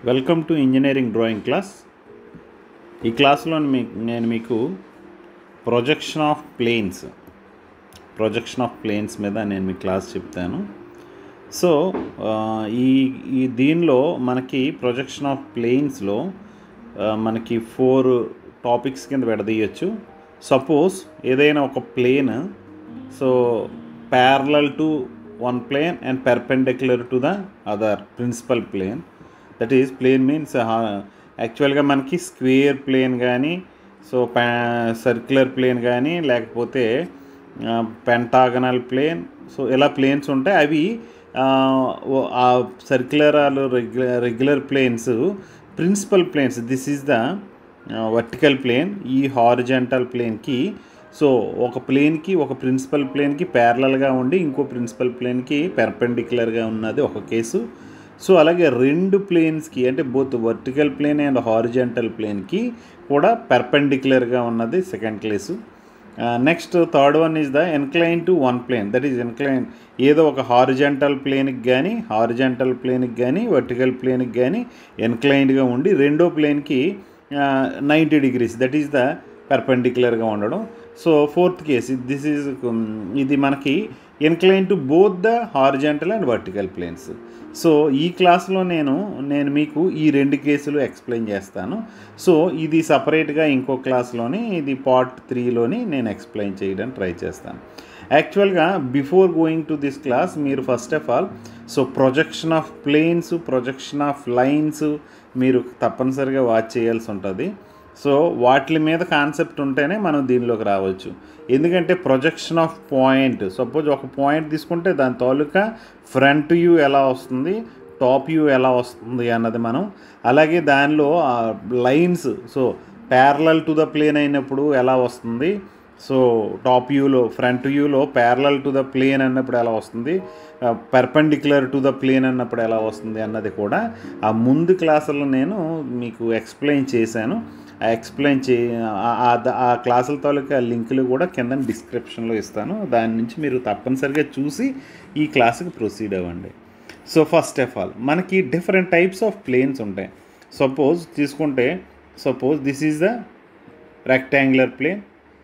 Welcome to engineering drawing class ఈ క్లాస్లో మీ నేను మీకు projection of planes projection of planes మీద నేను మీ క్లాస్ చెప్తాను సో ఆ, ఈ ఈ దీనిలో మనకి ప్రొజెక్షన్ ఆఫ్ ప్లేన్స్లో మనకి ఫోర్ టాపిక్స్ కింద విడదీయచ్చు సపోజ్ ఏదైనా ఒక plane so parallel to one plane and perpendicular to the other principal plane that is plane means యాక్చువల్గా మనకి స్క్వేర్ ప్లేన్ కానీ సో ప్యా సర్క్యులర్ ప్లేన్ కానీ లేకపోతే పెంటాగనల్ ప్లేన్ సో ఇలా ప్లేన్స్ ఉంటాయి అవి ఆ, ఓ- ఆ circular regular regular planes principal planes this is the vertical plane ఈ హారిజంటల్ ప్లేన్కి సో ఒక ప్లేన్కి ఒక ప్రిన్సిపల్ ప్లేన్కి ప్యారలల్గా ఉండి ఇంకో ప్రిన్సిపల్ ప్లేన్కి పెర్పెండిక్యులర్గా ఉన్నది ఒక కేసు సో అలాగే రెండు ప్లేన్స్కి అంటే both vertical plane and horizontal ప్లేన్కి కూడా పెర్పెండిక్యులర్గా ఉన్నది second case next third one is the incline to one plane that is incline ఏదో ఒక హారిజంటల్ ప్లేన్కి కానీ హారిజంటల్ ప్లేన్కి కానీ వర్టికల్ ప్లేన్కి కానీ ఎన్క్లైన్డ్గా ఉండి రెండో ప్లేన్కి ninety degrees that is the పర్పెండిక్యులర్గా ఉండడం so fourth case this is ఇది మనకి incline to both the horizontal and vertical planes so ఈ క్లాస్లో నేను నేను మీకు ఈ రెండు కేసులు ఎక్స్ప్లెయిన్ చేస్తాను సో ఇది సపరేట్గా ఇంకో క్లాస్లోని ఇది పార్ట్ త్రీలోని నేను ఎక్స్ప్లెయిన్ చేయడానికి ట్రై చేస్తాను యాక్చువల్గా before going to this class మీరు first of all so projection of planes projection of lines మీరు తప్పనిసరిగా వాచ్ చేయాల్సి ఉంటుంది సో వాటి మీద కాన్సెప్ట్ ఉంటేనే మనం దీనిలోకి రావచ్చు ఎందుకంటే ప్రొజెక్షన్ ఆఫ్ పాయింట్ సపోజ్ ఒక పాయింట్ తీసుకుంటే దాని తాలూకా ఫ్రంట్ వ్యూ ఎలా వస్తుంది టాప్ వ్యూ ఎలా వస్తుంది అన్నది మనం అలాగే దానిలో lines so parallel to the plane అయినప్పుడు ఎలా వస్తుంది సో టాప్ వ్యూలో ఫ్రంట్ వ్యూలో ప్యారలల్ టు ద ప్లేన్ అన్నప్పుడు ఎలా వస్తుంది పర్పెండిక్యులర్ టు ద ప్లేన్ అన్నప్పుడు ఎలా వస్తుంది అన్నది కూడా ఆ ముందు క్లాసులో నేను మీకు ఎక్స్ప్లెయిన్ చేశాను ఆ ఎక్స్ప్లెయిన్ చే ఆ- ఆ ద- ఆ క్లాసుల తాలూకా లింకులు కూడా కింద డిస్క్రిప్షన్లో ఇస్తాను దాని నుంచి మీరు తప్పనిసరిగా చూసి ఈ క్లాస్కి ప్రొసీడ్ అవ్వండి సో ఫస్ట్ ఆఫ్ ఆల్ మనకి డిఫరెంట్ టైప్స్ ఆఫ్ ప్లేన్స్ ఉంటాయి సపోజ్ తీసుకుంటే suppose this is the rectangular plane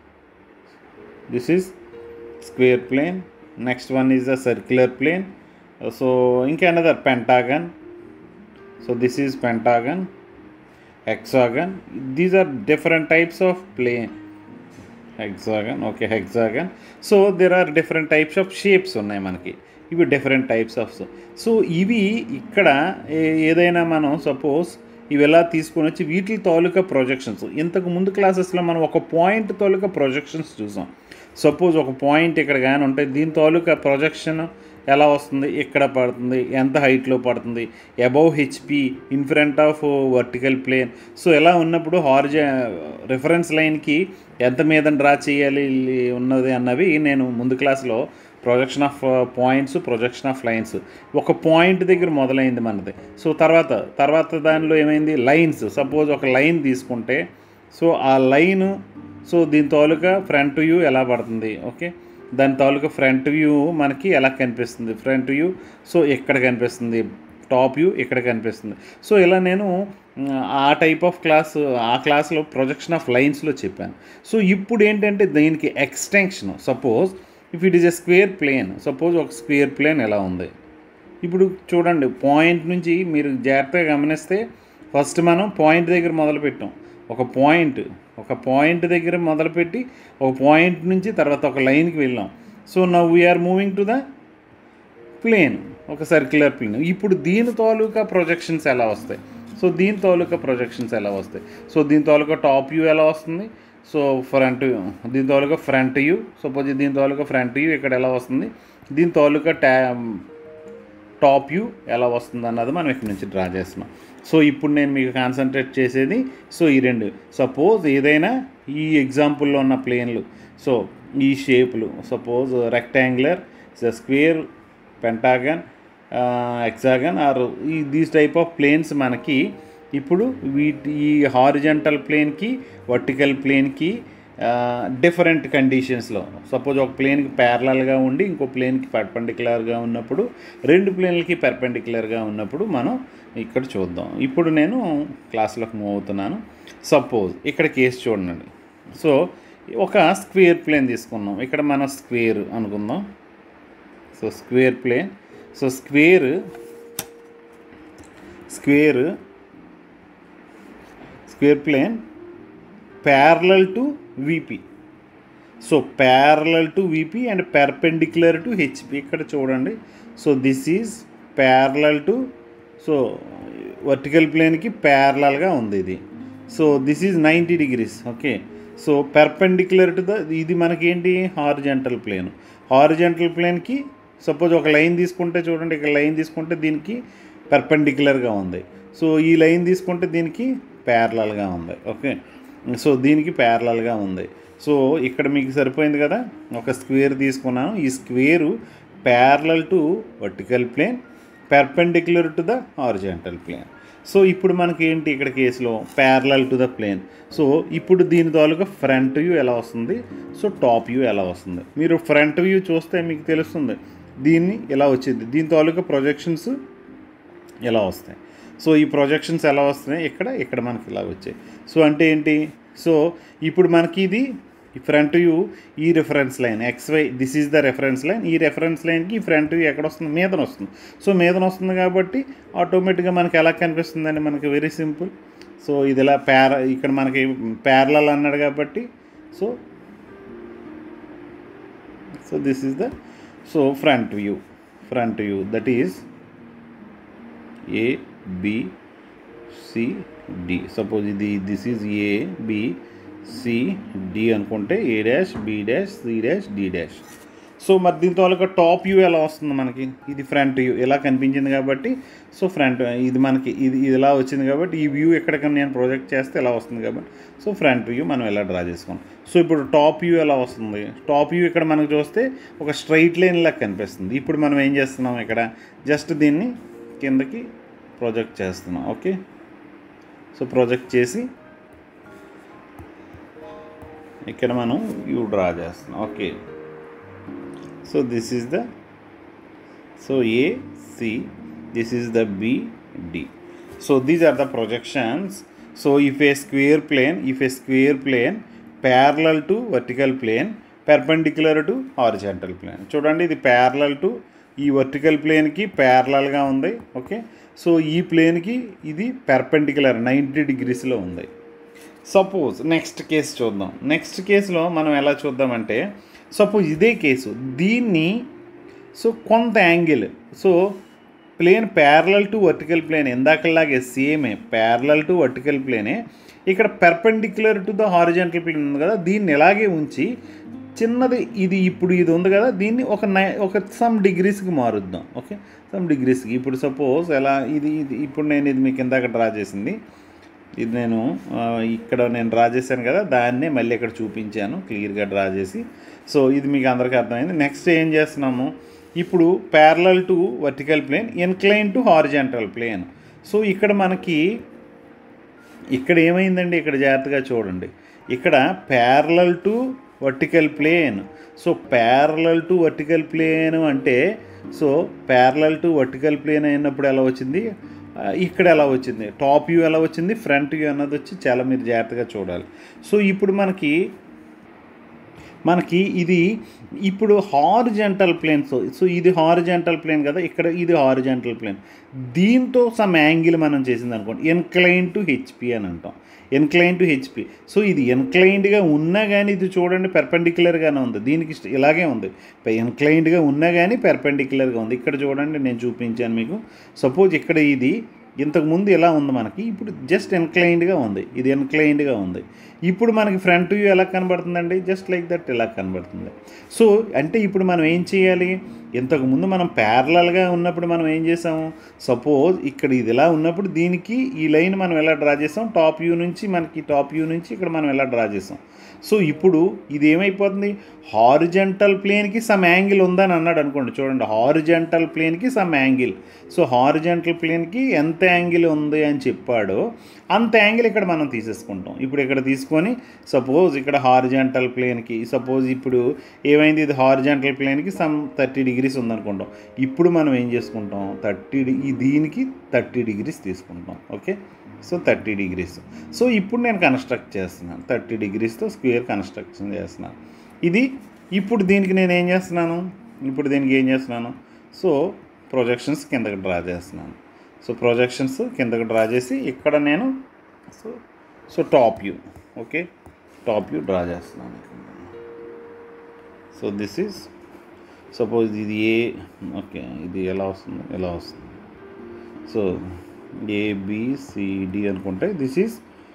this is square plane next one is a circular plane Uh, so ఇంకా another pentagon so this is pentagon hexagon these are different types of plane hexagon okay hexagon so there are different types of shapes ఉన్నాయి మనకి ఇవి different types of so ఇవి ఇక్కడ ఏ- ఏదైనా మనం suppose ఇవి ఎలా తీసుకొని వచ్చి వీటి తాలూకా ప్రొజెక్షన్స్ ఇంతకు ముందు క్లాసెస్లో మనం ఒక పాయింట్ తాలూకా ప్రొజెక్షన్స్ చూసాం సపోజ్ ఒక పాయింట్ ఇక్కడ కానీ ఉంటే దీని తాలూకా ప్రొజెక్షన్ ఎలా వస్తుంది ఇక్కడ పడుతుంది ఎంత హైట్లో పడుతుంది above HP in front of vertical plane so ఎలా ఉన్నప్పుడు హార్జ రిఫరెన్స్ లైన్కి ఎంత మీద డ్రా చేయాలి ఉన్నది అన్నవి నేను ముందు క్లాస్లో projection of points projection of lines ఒక పాయింట్ దగ్గర మొదలైంది మనది సో తర్వాత తర్వాత దానిలో ఏమైంది లైన్స్ సపోజ్ ఒక లైన్ తీసుకుంటే సో ఆ లైన్ సో దీని తాలూకా ఫ్రంట్ వ్యూ ఎలా పడుతుంది ఓకే దాని తాలూకా ఫ్రంట్ వ్యూ మనకి ఎలా కనిపిస్తుంది ఫ్రంట్ వ్యూ సో ఎక్కడ కనిపిస్తుంది టాప్ వ్యూ ఇక్కడ కనిపిస్తుంది సో ఇలా నేను మ్, ఆ టైప్ ఆఫ్ క్లాస్ ఆ క్లాస్లో ప్రొజెక్షన్ ఆఫ్ లైన్స్లో చెప్పాను సో ఇప్పుడు ఏంటంటే దీనికి extension suppose if it is a square plane suppose ఒక స్క్వేర్ ప్లేన్ ఎలా ఉంది ఇప్పుడు చూడండి పాయింట్ నుంచి మీరు జాగ్రత్తగా గమనిస్తే ఫస్ట్ మనం పాయింట్ దగ్గర మొదలుపెట్టాం ఒక పాయింట్ ఒక పాయింట్ దగ్గర మొదలుపెట్టి ఒక పాయింట్ నుంచి తర్వాత ఒక లైన్కి వెళ్ళాం so now we're moving to the plane ఒక సర్క్యులర్ ప్లేన్ ఇప్పుడు దీని తాలూకా ప్రొజెక్షన్స్ ఎలా వస్తాయి సో దీని తాలూకా ప్రొజెక్షన్స్ ఎలా వస్తాయి సో దీని తాలూకా టాప్ వ్యూ ఎలా వస్తుంది సో ఫ్రంట్ వ్యూ దీని తాలూకా ఫ్రంట్ వ్యూ సపోజ్ దీని తాలూకా ఫ్రంట్ వ్యూ ఇక్కడ ఎలా వస్తుంది దీని తాలూకా ట్యా టాప్ వ్యూ ఎలా వస్తుంది అన్నది మనం ఇక్కడ నుంచి డ్రా చేస్తున్నాం సో ఇప్పుడు నేను మీకు కాన్సన్ట్రేట్ చేసేది సో ఈ రెండు సపోజ్ ఏదైనా ఈ ఎగ్జాంపుల్లో ఉన్న ప్లేన్లు సో ఈ షేపులు suppose rectangular square pentagon hexagon or ఈ దీస్ టైప్ ఆఫ్ ప్లేన్స్ మనకి ఇప్పుడు వీటి ఈ హారిజంటల్ ప్లేన్కి వర్టికల్ ప్లేన్కి డిఫరెంట్ కండిషన్స్లో సపోజ్ ఒక ప్లేన్కి ప్యారలల్గా ఉండి ఇంకో ప్లేన్కి పర్పెండిక్యులర్గా ఉన్నప్పుడు రెండు ప్లేన్లకి పర్పెండిక్యులర్గా ఉన్నప్పుడు మనం ఇక్కడ చూద్దాం ఇప్పుడు నేను క్లాస్లోకి మూవ్ అవుతున్నాను సపోజ్ ఇక్కడ కేసు చూడండి సో ఒక స్క్వేర్ ప్లేన్ తీసుకున్నాం ఇక్కడ మనం స్క్వేర్ అనుకుందాం so square plane so square square square plane parallel to VP so parallel to VP and perpendicular to HP ఇక్కడ చూడండి so this is parallel to so vertical ప్లేన్కి ప్యారలల్గా ఉంది ఇది so this is ninety degrees okay so perpendicular to the ఇది మనకేంటి horizontal plane horizontal ప్లేన్కి suppose ఒక లైన్ తీసుకుంటే చూడండి ఇక్కడ లైన్ తీసుకుంటే దీనికి పెర్పెండిక్యులర్గా ఉంది సో ఈ లైన్ తీసుకుంటే దీనికి ప్యారలల్గా ఉంది ఓకే సో దీనికి ప్యారలల్గా ఉంది సో ఇక్కడ మీకు సరిపోయింది కదా ఒక స్క్వేర్ తీసుకున్నాను ఈ square parallel to vertical plane perpendicular to the horizontal plane so ఇప్పుడు మనకి ఏంటి ఇక్కడ కేసులో parallel to the plane so ఇప్పుడు దీని తాలూకా ఫ్రంట్ వ్యూ ఎలా వస్తుంది సో టాప్ వ్యూ ఎలా వస్తుంది మీరు ఫ్రంట్ వ్యూ చూస్తే మీకు తెలుస్తుంది దీన్ని ఎలా వచ్చింది దీని తాలూకా ప్రొజెక్షన్స్ ఎలా వస్తాయి సో ఈ ప్రొజెక్షన్స్ ఎలా వస్తున్నాయి ఇక్కడ ఇక్కడ మనకి ఇలా వచ్చాయి సో అంటే ఏంటి సో ఇప్పుడు మనకి ఇది ఈ ఫ్రంట్ వ్యూ ఈ reference line XY this is the reference line ఈ రెఫరెన్స్ లైన్కి ఈ ఫ్రంట్ వ్యూ ఎక్కడ వస్తుంది మీదన వస్తుంది సో మీదన వస్తుంది కాబట్టి ఆటోమేటిక్గా మనకి ఎలా కనిపిస్తుందండి మనకి వెరీ సింపుల్ సో ఇది ఇలా ప్యార ఇక్కడ మనకి ప్యారలల్ అన్నాడు కాబట్టి so so this is the so front view front view that is A B C D suppose ఇది this is A B C D అనుకుంటే A dash B dash C dash D dash so మరి దీంతో ఒక top view ఎలా వస్తుంది మనకి ఇది front view ఎలా కనిపించింది కాబట్టి సో ఫ్రంట్ ఇది మనకి ఇది ఇది ఇలా వచ్చింది కాబట్టి ఈ వ్యూ ఎక్కడికైనా నేను ప్రొజెక్ట్ చేస్తే ఎలా వస్తుంది కాబట్టి సో ఫ్రంట్ వ్యూ మనం ఎలా డ్రా చేసుకున్నాం సో ఇప్పుడు టాప్ వ్యూ ఎలా వస్తుంది టాప్ వ్యూ ఇక్కడ మనకు చూస్తే ఒక స్ట్రైట్ లైన్ లాగా కనిపిస్తుంది ఇప్పుడు మనం ఏం చేస్తున్నాం ఇక్కడ జస్ట్ దీన్ని కిందకి ప్రొజెక్ట్ చేస్తున్నాం ఓకే సో ప్రొజెక్ట్ చేసి ఇక్కడ మనం వ్యూ డ్రా చేస్తున్నాం okay so this is the so A C this is the B D so these are the projections so if a square plane if a square plane parallel to vertical plane perpendicular to horizontal plane చూడండి ఇది parallel to ఈ vertical ప్లేన్కి ప్యారలల్గా ఉంది okay so ఈ ప్లేన్కి ఇది perpendicular ninety డిగ్రీస్లో ఉంది సపోజ్ నెక్స్ట్ కేసు చూద్దాం నెక్స్ట్ కేసులో మనం ఎలా చూద్దామంటే సపోజ్ ఇదే కేసు దీన్ని సో కొంత angle so plane parallel to vertical plane ఇందాకలాగే సేమే ప్యారలల్ టు వర్టికల్ ప్లేనే ఇక్కడ perpendicular to the horizontal plane ఉంది కదా దీన్ని ఇలాగే ఉంచి చిన్నది ఇది ఇప్పుడు ఇది ఉంది కదా దీన్ని ఒక నై ఒక సమ్ డిగ్రీస్కి మారుద్దాం ఓకే సమ్ డిగ్రీస్కి ఇప్పుడు సపోజ్ ఎలా ఇది ఇది ఇప్పుడు నేను ఇది మీకు ఇందాక డ్రా చేసింది ఇది నేను ఆ, ఇక్కడ నేను డ్రా చేశాను కదా దాన్నే మళ్ళీ ఇక్కడ చూపించాను క్లియర్గా డ్రా చేసి సో ఇది మీకు అందరికీ అర్థమైంది నెక్స్ట్ ఏం చేస్తున్నాము ఇప్పుడు parallel to vertical plane incline to horizontal plane so ఇక్కడ మనకి ఇక్కడ ఏమైందండి ఇక్కడ జాగ్రత్తగా చూడండి ఇక్కడ parallel to vertical plane so parallel to vertical plane అంటే so parallel to vertical plane అయినప్పుడు ఎలా వచ్చింది ఆ, ఇక్కడ ఎలా వచ్చింది టాప్ వ్యూ ఎలా వచ్చింది ఫ్రంట్ వ్యూ అన్నది వచ్చి చాలా మీరు జాగ్రత్తగా చూడాలి సో ఇప్పుడు మనకి మనకి ఇది ఇప్పుడు హారిజెంటల్ ప్లేన్ సో సో ఇది హారిజెంటల్ ప్లేన్ కదా ఇక్కడ ఇది హారిజెంటల్ ప్లేన్ దీంతో సమ్ యాంగిల్ మనం చేసింది అనుకోండి ఎన్క్లైన్ టు హెచ్పి అని అంటాం ఎన్క్లైన్ టు హెచ్పి సో ఇది ఎన్క్లైన్డ్గా ఉన్నా కానీ ఇది చూడండి పెర్పెండిక్యులర్గానే ఉంది దీనికి ఇష్ట- ఇలాగే ఉంది ఎన్క్లైన్డ్గా ఉన్నా కానీ పెర్పెండిక్యులర్గా ఉంది ఇక్కడ చూడండి నేను చూపించాను మీకు సపోజ్ ఇక్కడ ఇది ఇంతకుముందు ఎలా ఉంది మనకి ఇప్పుడు జస్ట్ ఎన్క్లైన్డ్గా ఉంది ఇది ఎన్క్లైన్డ్గా ఉంది ఇప్పుడు మనకి ఫ్రంట్ వ్యూ ఎలా కనబడుతుందండి జస్ట్ లైక్ దట్ ఇలా కనబడుతుంది సో అంటే ఇప్పుడు మనం ఏం చేయాలి ఇంతకుముందు మనం ప్యారలల్గా ఉన్నప్పుడు మనం ఏం చేసాము సపోజ్ ఇక్కడ ఇది ఇలా ఉన్నప్పుడు దీనికి ఈ లైన్ మనం ఎలా డ్రా చేసాం టాప్ వ్యూ నుంచి మనకి టాప్ వ్యూ నుంచి ఇక్కడ మనం ఎలా డ్రా చేసాం సో ఇప్పుడు ఇది ఏమైపోతుంది హారిజెంటల్ ప్లేన్కి సమ్ యాంగిల్ ఉందని అన్నాడు అనుకోండి చూడండి హారిజెంటల్ ప్లేన్కి సమ్ యాంగిల్ సో హారిజెంటల్ ప్లేన్కి ఎంత యాంగిల్ ఉంది అని చెప్పాడో అంత యాంగిల్ ఇక్కడ మనం తీసేసుకుంటాం ఇప్పుడు ఇక్కడ తీసుకొని సపోజ్ ఇక్కడ హారిజాంటల్ ప్లేన్కి సపోజ్ ఇప్పుడు ఏమైంది ఇది హారిజాంటల్ ప్లేన్కి సమ్ థర్టీ డిగ్రీస్ ఉందనుకుంటాం ఇప్పుడు మనం ఏం చేసుకుంటాం థర్టీ దీనికి థర్టీ డిగ్రీస్ తీసుకుంటాం okay so thirty degrees so ఇప్పుడు నేను కన్స్ట్రక్ట్ చేస్తున్నాను థర్టీ డిగ్రీస్తో స్క్వేర్ కన్స్ట్రక్షన్ చేస్తున్నాను ఇది ఇప్పుడు దీనికి నేను ఏం చేస్తున్నాను ఇప్పుడు దీనికి ఏం చేస్తున్నాను సో ప్రొజెక్షన్స్ కిందకి డ్రా చేస్తున్నాను సో ప్రొజెక్షన్స్ కిందకి డ్రా చేసి ఇక్కడ నేను so so top view okay top view draw చేస్తున్నాను సో దిస్ ఈజ్ సపోజ్ ఇది ఏ ఓకే ఇది ఎలా వస్తుంది ఎలా వస్తుంది సో ఏబిసిడి అనుకుంటే this is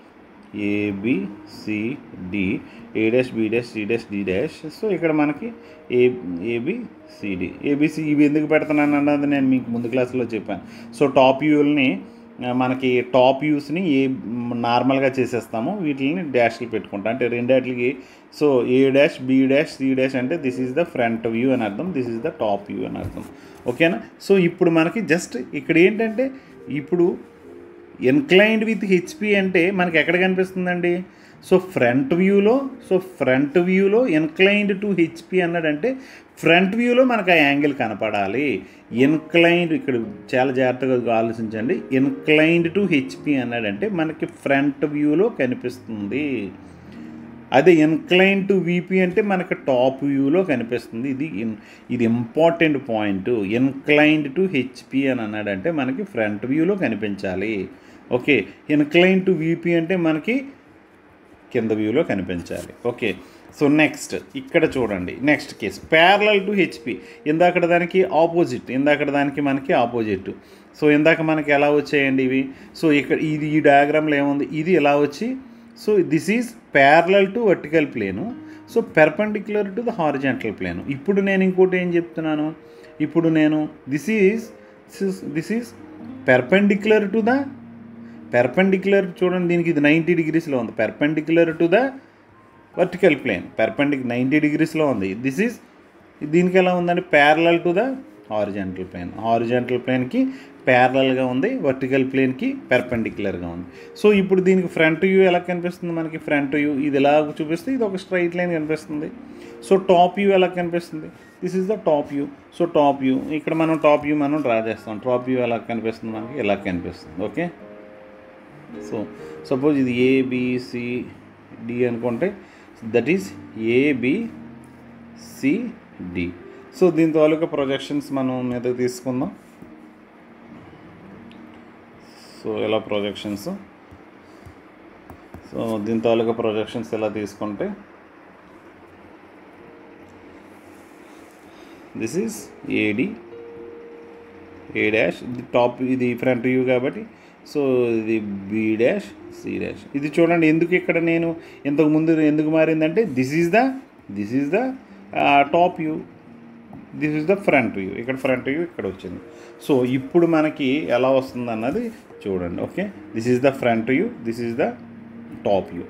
A B C D A dash B dash C dash D dash so ఇక్కడ మనకి ఏ ఏబిసిడి ఏబిసి ఇవి ఎందుకు పెడుతున్నాను అన్నది నేను మీకు ముందు క్లాస్లో చెప్పాను సో టాప్ వ్యూల్ని మనకి టాప్ వ్యూస్ని ఏ నార్మల్గా చేసేస్తాము వీటిని డాష్లు పెట్టుకుంటాం అంటే రెండాటికి so A dash B dash C dash అంటే this is the front view అని అర్థం this is the top view అని అర్థం ఓకేనా సో ఇప్పుడు మనకి జస్ట్ ఇక్కడ ఏంటంటే ఇప్పుడు ఎన్క్లైన్డ్ విత్ హెచ్పి అంటే మనకి ఎక్కడ కనిపిస్తుందండి సో ఫ్రంట్ వ్యూలో సో ఫ్రంట్ వ్యూలో ఎన్క్లైన్డ్ టు హెచ్పి అన్నాడంటే ఫ్రంట్ వ్యూలో మనకు ఆ యాంగిల్ కనపడాలి ఎన్క్లైన్డ్ ఇక్కడ చాలా జాగ్రత్తగా ఆలోచించండి ఎన్క్లైన్డ్ టు హెచ్పి అన్నాడంటే మనకి ఫ్రంట్ వ్యూలో కనిపిస్తుంది అదే ఎన్క్లైన్ టు వీపీ అంటే మనకి టాప్ వ్యూలో కనిపిస్తుంది ఇది ఇన్- ఇది important point inclined to HP అని అన్నాడంటే మనకి ఫ్రంట్ వ్యూలో కనిపించాలి ఓకే ఎన్క్లైన్ టు వీపీ అంటే మనకి కింద వ్యూలో కనిపించాలి ఓకే సో నెక్స్ట్ ఇక్కడ చూడండి next case parallel to HP ఇందాకడ దానికి ఆపోజిట్ ఇందాకడ దానికి మనకి ఆపోజిట్ సో ఇందాక మనకి ఎలా వచ్చాయండి ఇవి సో ఇక్కడ ఇది ఈ డయాగ్రామ్లో ఏముంది ఇది ఎలా వచ్చి so this is parallel to vertical plane so perpendicular to the horizontal plane ఇప్పుడు నేను ఇంకోటి ఏం చెప్తున్నాను ఇప్పుడు నేను this is this is perpendicular to the perpendicular చూడండి దీనికి ఇది నైంటీ డిగ్రీస్లో ఉంది perpendicular to the vertical plane పెర్పెండిక్ నైంటీ డిగ్రీస్లో ఉంది దిస్ ఈజ్ దీనికి ఎలా ఉందండి parallel to the horizontal plane horizontal ప్లేన్కి ప్యారలల్గా ఉంది వర్టికల్ ప్లేన్కి పెర్పెండిక్యులర్గా ఉంది సో ఇప్పుడు దీనికి ఫ్రంట్ వ్యూ ఎలా కనిపిస్తుంది మనకి ఫ్రంట్ వ్యూ ఇది ఎలా చూపిస్తే ఇది ఒక స్ట్రైట్ లైన్ కనిపిస్తుంది సో టాప్ వ్యూ ఎలా కనిపిస్తుంది this is the top view so top view ఇక్కడ మనం టాప్ వ్యూ మనం డ్రా చేస్తాం టాప్ వ్యూ ఎలా కనిపిస్తుంది మనకి ఎలా కనిపిస్తుంది ఓకే సో సపోజ్ ఇది ఏబిసి డి అనుకుంటే దట్ ఈస్ ఏబిసిడి సో దీని తాలూకా ప్రొజెక్షన్స్ మనం మీదకి తీసుకుందాం సో ఎలా ప్రొజెక్షన్స్ సో దీని తాలూకా ప్రొజెక్షన్స్ ఎలా తీసుకుంటే this is A D A dash ఇది టాప్ ఇది ఫ్రంట్ వ్యూ కాబట్టి సో ఇది బి డాష్ సి డాష్ ఇది చూడండి ఎందుకు ఇక్కడ నేను ఇంతకు ముందు ఎందుకు మారిందంటే this is the this is the top view this is the front view ఇక్కడ ఫ్రంట్ వ్యూ ఇక్కడ వచ్చింది సో ఇప్పుడు మనకి ఎలా వస్తుంది అన్నది చూడండి okay this is the front view this is the top view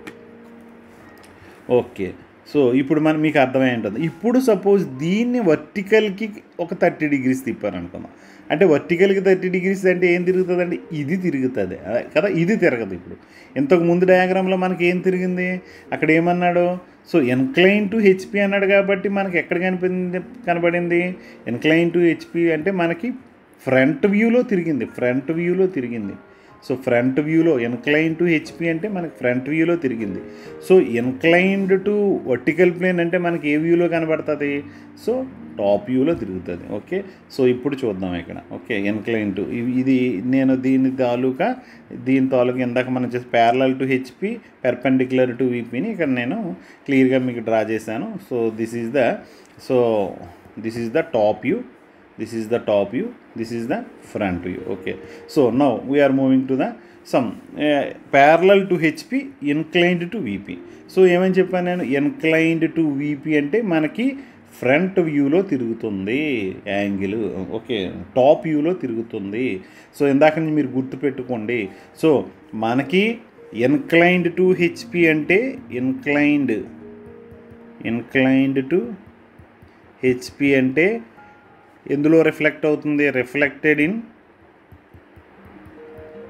okay so ఇప్పుడు మనం మీకు అర్థమై ఉంటుంది ఇప్పుడు సపోజ్ దీన్ని వర్టికల్కి ఒక థర్టీ డిగ్రీస్ తిప్పారు అనుకుందాం అంటే వర్టికల్కి థర్టీ డిగ్రీస్ అంటే ఏం తిరుగుతుందండి ఇది తిరుగుతుంది అదే కదా ఇది తిరగదు ఇప్పుడు ఇంతకు ముందు డయాగ్రామ్లో మనకి ఏం తిరిగింది అక్కడ ఏమన్నాడు సో ఎన్క్లైన్ టు హెచ్పి అన్నాడు కాబట్టి మనకి ఎక్కడ కనిపింది కనబడింది ఎన్క్లైన్ టు హెచ్పి అంటే మనకి ఫ్రంట్ వ్యూలో తిరిగింది ఫ్రంట్ వ్యూలో తిరిగింది సో ఫ్రంట్ వ్యూలో ఎన్క్లైన్ టు హెచ్పి అంటే మనకి ఫ్రంట్ వ్యూలో తిరిగింది so inclined to vertical plane అంటే మనకి ఏ వ్యూలో కనబడుతుంది సో టాప్ వ్యూలో తిరుగుతుంది ఓకే సో ఇప్పుడు చూద్దాం ఇక్కడ ఓకే ఎన్క్లైన్ టు ఇది నేను దీని తాలూకా దీని తాలూకా ఇందాక మనం చేసి parallel to HP perpendicular to విపిని ఇక్కడ నేను క్లియర్గా మీకు డ్రా చేశాను so this is the so this is the top view this is the top view this is the front view okay so now we are moving to the some uh, parallel to hp inclined to vp so ఏమని చెప్పాను నేను inclined to VP అంటే మనకి front వ్యూలో తిరుగుతుంది angle okay top వ్యూలో తిరుగుతుంది so ఇందాక నుంచి మీరు గుర్తుపెట్టుకోండి సో మనకి ఎన్క్లైన్డ్ టు హెచ్పి అంటే ఇన్క్లైన్డ్ ఇన్క్లైన్డ్ టు హెచ్పి అంటే ఎందులో రిఫ్లెక్ట్ అవుతుంది reflected in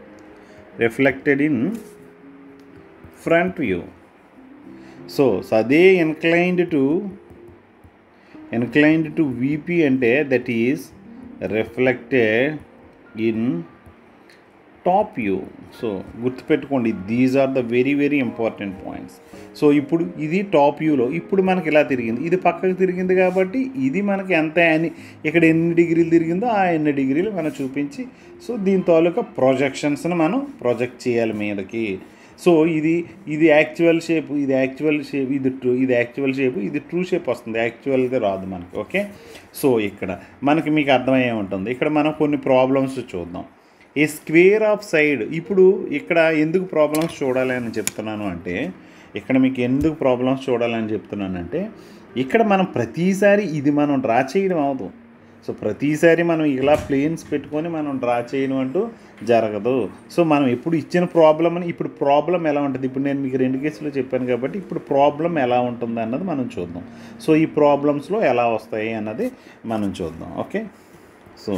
reflected in front view so అదే inclined to inclined to VP అంటే that is reflected in top view so గుర్తుపెట్టుకోండి these are the very very important points so ఇప్పుడు ఇది top వ్యూలో ఇప్పుడు మనకి ఇలా తిరిగింది ఇది పక్కకు తిరిగింది కాబట్టి ఇది మనకి ఎంత అని ఇక్కడ ఎన్ని డిగ్రీలు తిరిగిందో ఆ ఎన్ని డిగ్రీలు మనం చూపించి సో దీని తాలూకా ప్రొజెక్షన్స్ని మనం ప్రొజెక్ట్ చేయాలి మీదకి సో ఇది ఇది యాక్చువల్ షేప్ ఇది యాక్చువల్ షేప్ ఇది ట్రూ ఇది యాక్చువల్ షేప్ ఇది ట్రూ షేప్ వస్తుంది యాక్చువల్గా రాదు మనకి ఓకే సో ఇక్కడ మనకి మీకు అర్థమయ్యే ఉంటుంది ఇక్కడ మనం కొన్ని ప్రాబ్లమ్స్ చూద్దాం ఏ స్క్వేర్ ఆఫ్ సైడ్ ఇప్పుడు ఇక్కడ ఎందుకు ప్రాబ్లమ్స్ చూడాలి అని చెప్తున్నాను అంటే ఇక్కడ మీకు ఎందుకు ప్రాబ్లమ్స్ చూడాలని చెప్తున్నానంటే ఇక్కడ మనం ప్రతిసారి ఇది మనం డ్రా చేయడం అవదు సో ప్రతిసారి మనం ఇలా ప్లేన్స్ పెట్టుకొని మనం డ్రా చేయడం అంటూ జరగదు సో మనం ఎప్పుడు ఇచ్చిన ప్రాబ్లం అని ఇప్పుడు ప్రాబ్లం ఎలా ఉంటుంది ఇప్పుడు నేను మీకు రెండు కేసులు చెప్పాను కాబట్టి ఇప్పుడు ప్రాబ్లం ఎలా ఉంటుంది అన్నది మనం చూద్దాం సో ఈ ప్రాబ్లమ్స్లో ఎలా వస్తాయి అన్నది మనం చూద్దాం okay so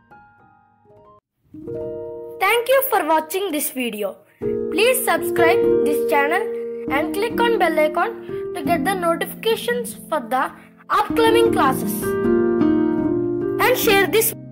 Thank you for watching this video. Please subscribe this channel and click on bell icon to get the notifications for the upcoming classes. And share this